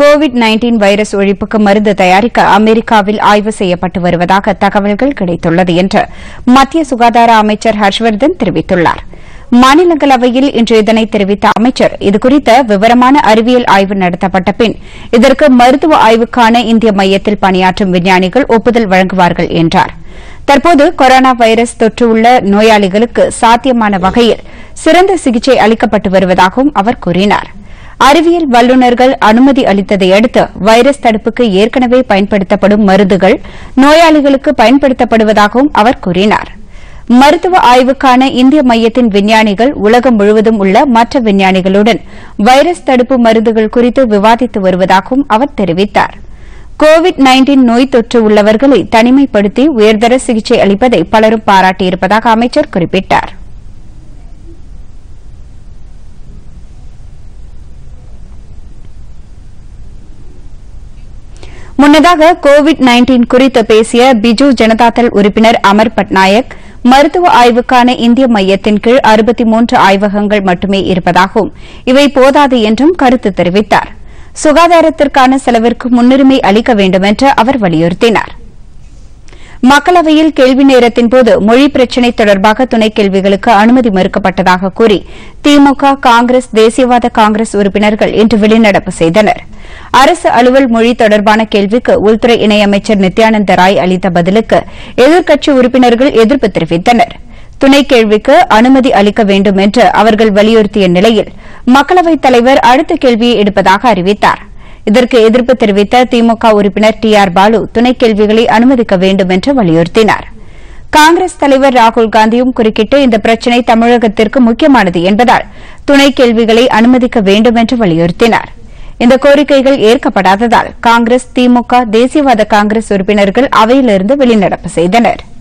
Covid 19 virus ஒழிப்புக்கு மருந்து தயாரிக்க அமெரிக்காவில் ஆய்வு செய்யப்பட்டு வருவதாக தகவல்கள் கிடைத்துள்ளது என்று மத்திய சுகாதார அமைச்சர் ஹர்ஷ்வர்தன் தெரிவித்துள்ளார் மாநிலங்களவையில் இன்று இதனை தெரிவித்த அமைச்சர் இதுகுறித்த விவரமான அறிவியல் ஆய்வு நடத்தப்பட்ட பின் இதற்கு மருத்துவ ஆய்வுக்கான இந்திய மையத்தில் பணியாற்றும் விஞ்ஞானிகள் ஒப்புதல் வழங்குவார்கள் என்றார் தற்போது கொரோனா வைரஸ் தொற்று உள்ள நோயாளிகளுக்கு சாத்தியமான வகையில் சிறந்த சிகிச்சை அளிக்கப்பட்டு வருவதாகவும் அவர் கூறினார் அறிவியல் வல்லுநர்கள் அனுமதி அளித்ததை அடுத்து வைரஸ் தடுப்புக்கு ஏற்கனவே பயன்படுத்தப்படும் மருந்துகள் நோயாளிகளுக்கு பயன்படுத்தப்படுவதாகவும் அவர் கூறினார் மருத்துவ ஆய்வுக்கான இந்திய மையத்தின் விஞ்ஞானிகள் உலகம் முழுவதும் உள்ள மற்ற விஞ்ஞானிகளுடன் வைரஸ் தடுப்பு மருந்துகள் குறித்து விவாதித்து வருவதாகவும் அவர் தெரிவித்தார் கோவிட் 19 நோய் தொற்று உள்ளவர்களை தனிமைப்படுத்தி உயர்தர சிகிச்சை அளிப்பதை பலரும் பாராட்டியிருப்பதாக அமைச்சர் குறிப்பிட்டார் முன்னதாக கோவிட் 19 குறித்து பேசிய பிஜு ஜனதாதள் உறுப்பினர் அமர் பட்நாயக் மருத்துவ ஆய்வுக்கான இந்திய மையத்தின் கீழ் அறுபத்தி மூன்று ஆய்வகங்கள் மட்டுமே இருப்பதாகவும் இவை போதாது என்றும் கருத்து தெரிவித்தார் சுகாதாரத்திற்கான செலவிற்கு முன்னுரிமை அளிக்க வேண்டும் என்று அவர் வலியுறுத்தினார் மக்களவையில் கேள்வி நேரத்தின்போது மொழி பிரச்சினை தொடர்பாக துணைக் கேள்விகளுக்கு அனுமதி மறுக்கப்பட்டதாக கூறி திமுக காங்கிரஸ் தேசியவாத காங்கிரஸ் உறுப்பினர்கள் இன்று வெளிநடப்பு செய்தனர் அரசு அலுவல் மொழி தொடர்பான கேள்விக்கு உள்துறை இணையமைச்சர் நித்யானந்த ராய் அளித்த பதிலுக்கு எதிர்க்கட்சி உறுப்பினர்கள் எதிர்ப்பு தெரிவித்தனர் துணைக் கேள்விக்கு அனுமதி அளிக்க வேண்டும் என்று அவர்கள் வலியுறுத்திய நிலையில் மக்களவைத் தலைவர் அடுத்த கேள்வியை எடுப்பதாக அறிவித்தார் இதற்கு எதிர்ப்பு தெரிவித்த திமுக உறுப்பினர் டி ஆர் பாலு துணைக் கேள்விகளை அனுமதிக்க வேண்டும் என்று வலியுறுத்தினார் காங்கிரஸ் தலைவர் ராகுல் காந்தியும் குறுக்கிட்டு இந்த பிரச்சினை தமிழகத்திற்கு முக்கியமானது என்பதால் துணைக் கேள்விகளை அனுமதிக்க வேண்டும் என்று வலியுறுத்தினார் இந்த கோரிக்கைகள் ஏற்கப்படாததால் காங்கிரஸ் திமுக தேசியவாத காங்கிரஸ் உறுப்பினர்கள் அவையிலிருந்து வெளிநடப்பு செய்தனா்